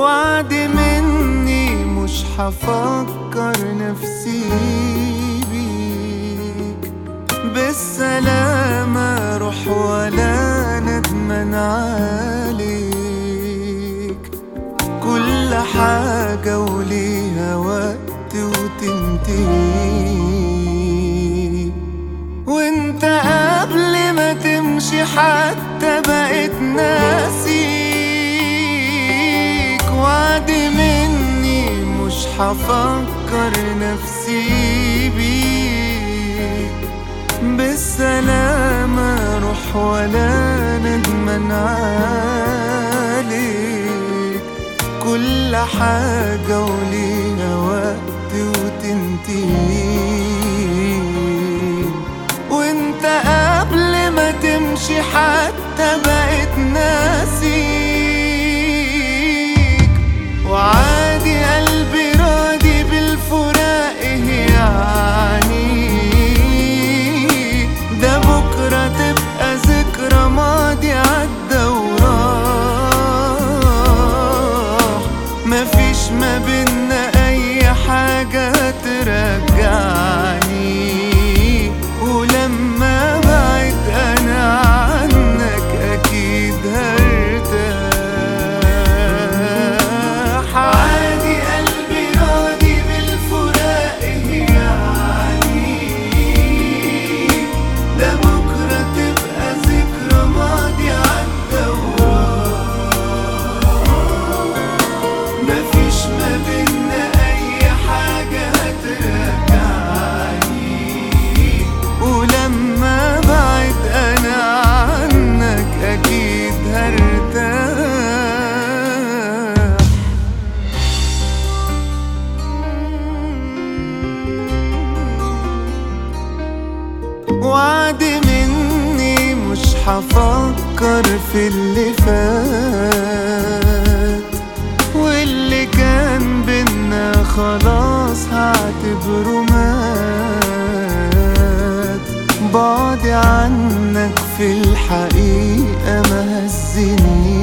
وعد مني مش هفكر نفسي بيك بالسلامة روح ولا ندمن عليك كل حاجة وليها وقت وتنتهي وانت قبل ما تمشي حتى بقيت ناسيك وعد مني مش هفكر نفسي بيك بالسلامة روح ولا ندمن عليك كل حاجة وليها وقت وتنتهي وانت قبل ما تمشي حتى بقيت ناسيك وعادي قلبي راضي بالفراق يعني ده بكرة تبقى ذكرى ماضي عدى وراح مفيش ما بينا أي حاجة ترجعني ولما بعد أنا عنك أكيد هرتاح عادي قلبي راضي بالفراق يعني ده بكرة تبقى ذكرى ماضي عدى مفيش ما بينا أي حاجة هترجعني ولما بعد أنا عنك أكيد هرتاح وعد مني مش هفكر في اللي فات واللي كان بينا خلاص هعتبره مات بعدي عنك في الحقيقة ما هزنيش